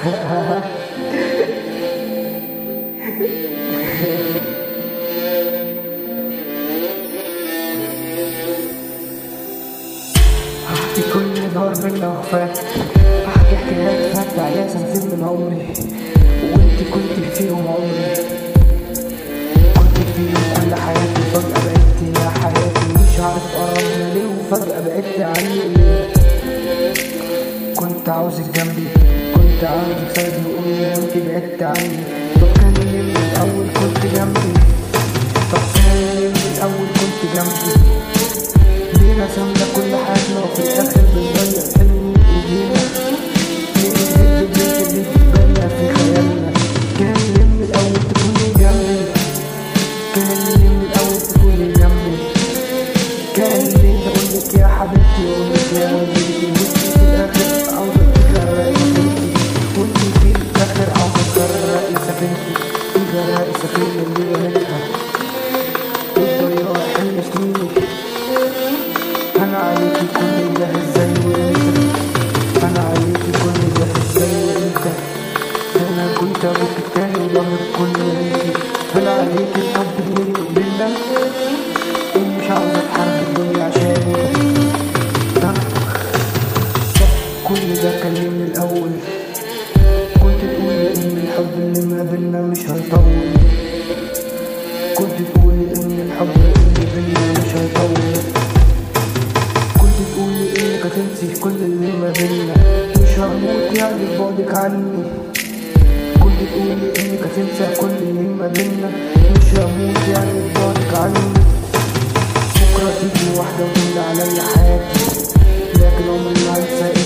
هحكي كل نهار بينا وفات هحكي حكايات فات عليها سنتين من عمري وانت كنت فيهم عمري كنت فيهم كل حياتي فجأة بعدت يا حياتي مش عارف قربنا ليه وفجأة بعدت عني ليه كنت عاوزك جنبي كنت عاوزك سايبني وامي وانت بعدت عني طب كان ليه من الاول كنت جنبي طب كان ليه من الاول كنت جنبي ليه رسمنا كل حاجة وفي الآخر بنضيع حلم إيدينا ليه نهد البيت اللي بتبنى في خيالنا كان ليه من الأول تكوني جنبي كان ليه من الأول تكوني جنبي كان ليه أقولك يا حبيبتي أقولك يا حبيبتي وانتي في الآخر عاوزة تغرقي سفينتي وانتي في الآخر عاوزة تغرقي سفينتي تغرقي سفينة اللي رميتها الضياع حلم سنيني انا عليكي كل ده ازاي وانت انا عليكي كل ده ازاي وانت انا كنت ابوك التاني وظهر كل انت انا عليكي الحب بيني وبيننا ومش عاوز اتحرك الدنيا عشانك ده كل ده كان ليه من الاول كنت تقولي ان الحب اللي ما بينا مش هيطول كنت تقولي ان الحب اللي بينا مش هيطول كنت تقولي انك هتنسي كل اللي ما بينا مش هموت يعني ببعدك عني كنت تقولي انك هتنسى كل اللي ما بينا مش هموت يعني ببعدك عني بكرة تيجي واحدة وتملى عليا حياتي لكن عمري ما هنسى